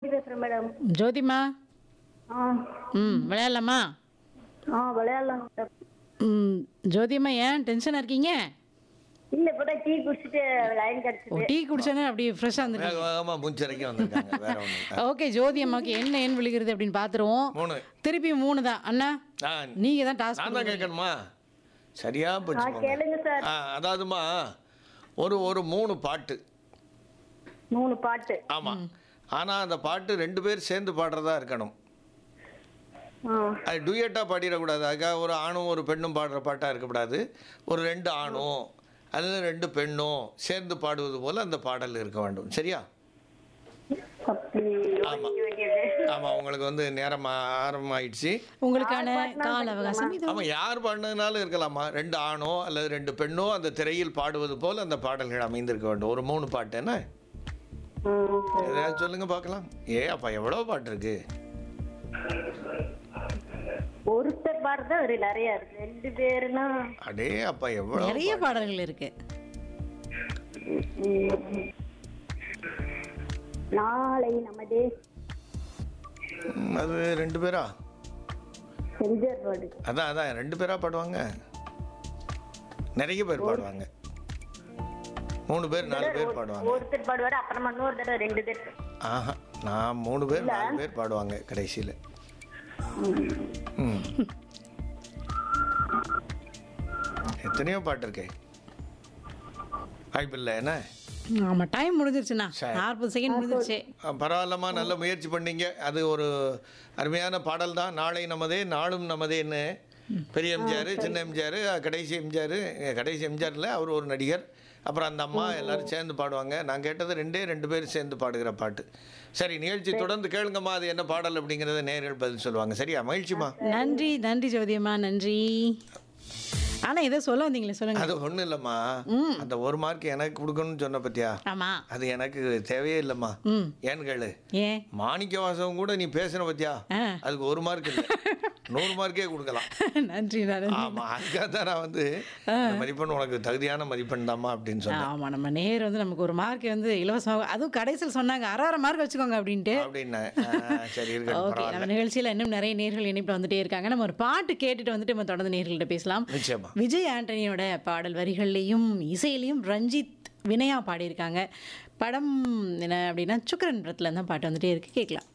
பேசுறேன் மேடம் ஜோதிமா ஆ ம் விளையாடலாமா ஆ விளையாடலாம் மேடம் ம் ஜோதிமா ஏன் டென்ஷனாக இருக்கீங்க இல்ல இப்பதான் டீ குடிச்சிட்டு லைன் ஓ கிடைச்சது டீ குடிச்சோன்னே அப்படியே ஃப்ரெஷ்ஷாக வேக வந்துட்டீங்க வேகமாக மூச்சரைக்கும் வந்திருக்காங்க வேற ஒன்று ஓகே ஜோதி அம்மாவுக்கு என்ன எண் விழுகிறது அப்படின்னு பார்த்துருவோம் மூணு திருப்பி மூணு தான் அண்ணா ஆ நீங்கள் தான் டாஸ்க் நான் தான் கேட்கணுமா சரியா போச்சு போங்க. கேளுங்க சார் ஆ அதாவதுமா ஒரு ஒரு மூணு பாட்டு மூணு பாட்டு ஆமாம் ஆனால் அந்த பாட்டு ரெண்டு பேர் சேர்ந்து பாடுறதா இருக்கணும் ஆ அது டூயட்டாக பாடிடக்கூடாது அதுக்காக ஒரு ஆணும் ஒரு பெண்ணும் பாடுற பாட்டாக இருக்கக்கூடாது ஒரு ரெண்டு ஆணும் அல்லது ரெண்டு பெண்ணும் சேர்ந்து பாடுவது போல் அந்த பாடல் இருக்க வேண்டும் சரியா அப்படி ஆமா. யோசிக்க வேண்டியது ஆமாம் உங்களுக்கு வந்து நேரம் ஆரம்பமாயிடுச்சு உங்களுக்கான கால அவகாசம் இது ஆமாம் யார் பாடினதுனாலும் இருக்கலாமா ரெண்டு ஆணோ அல்லது ரெண்டு பெண்ணோ அந்த திரையில் பாடுவது போல் அந்த பாடல்கள் அமைந்திருக்க வேண்டும் ஒரு மூணு பாட்டு என்ன ம், சரி. எதாவது சொல்லுங்க பார்க்கலாம் ஏ அப்பா எவ்வளோ பாட்டு இருக்கு ஒருத்தர் பாடுறது ஒரு நிறைய இருக்கு ரெண்டு பேருனா அடே அப்பா எவ்வளோ நிறைய பாடல்கள் இருக்கு ம், நாளை நமதே ம், அது ரெண்டு பேரா செஞ்சர் பாடு அதான் அதான் ரெண்டு பேரா பாடுவாங்க நிறைய பேர் பாடுவாங்க மூணு பேர் நாலு பேர் பாடுவாங்க ஒருத்தர் பாடுவாரு அப்புறமா இன்னொரு தடவை ரெண்டு பேர் ஆஹா நான் மூணு பேர் நாலு பேர் பாடுவாங்க கடைசியில் ம் எத்தனையோ பாட்டு இருக்கே வாய்ப்பில்லை என்ன ஆமாம் டைம் முடிஞ்சிருச்சுண்ணா நாற்பது செகண்ட் முடிஞ்சிருச்சு ஆ, பரவாயில்லம்மா நல்ல முயற்சி பண்ணீங்க அது ஒரு அருமையான பாடல் தான் நாளை நமதே நாளும் நமதேன்னு பெரிய எம்ஜிஆர் சின்ன எம்ஜிஆர் கடைசி எம்ஜிஆர் கடைசி எம்ஜிஆரில் அவர் ஒரு நடிகர் அப்புறம் அந்த அம்மா எல்லாரும் சேர்ந்து பாடுவாங்க நான் கேட்டது ரெண்டே ரெண்டு பேர் சேர்ந்து பாடுகிற பாட்டு சரி நிகழ்ச்சி தொடர்ந்து கேளுங்கம்மா அது என்ன பாடல் அப்படிங்கிறத நேர்கள் பதில் சொல்லுவாங்க சரியா மகிழ்ச்சிமா நன்றி நன்றி ஜோதி அம்மா நன்றி ஆனால் ஏதோ சொல்ல வந்தீங்களே சொல்லுங்க அது ஒன்றும் இல்லைம்மா அந்த ஒரு மார்க் எனக்கு கொடுக்கணும்னு சொன்ன பத்தியா ஆமா அது எனக்கு தேவையே இல்லைம்மா ம் ஏன்னு கேளு ஏன் மாணிக்க வாசகம் கூட நீ பேசுன பத்தியா ஆ அதுக்கு ஒரு மார்க் இல்லை நூறு மார்க்கே கொடுக்கலாம் நன்றி நன்றி ஆமா அதுக்காக தான் நான் வந்து இந்த மதிப்பெண் உனக்கு தகுதியான மதிப்பெண் தாம்மா அப்படின்னு சொன்னேன் ஆமா நம்ம நேர் வந்து நமக்கு ஒரு மார்க் வந்து இலவசமாக அதுவும் கடைசியில் சொன்னாங்க அரை அரை மார்க் வச்சுக்கோங்க அப்படின்ட்டு அப்படின்னேன் ஆ, சரி இருக்கட்டும் ஓகே பரவாயில்ல நம்ம நிகழ்ச்சியில் இன்னும் நிறைய நேர்கள் இணைப்பில் வந்துட்டே இருக்காங்க நம்ம ஒரு பாட்டு கேட்டுட்டு வந்துட்டு நம்ம தொடர்ந்து நேர்கள்ட்ட பேசலாம் நிச்சயமா விஜய் ஆண்டனியோட பாடல் வரிகள்லையும் இசையிலையும் ரஞ்சித் வினயா பாடியிருக்காங்க படம் என்ன அப்படின்னா சுக்கரன் படத்துல தான் பாட்டு வந்துட்டே இருக்கு கேட்கலாம்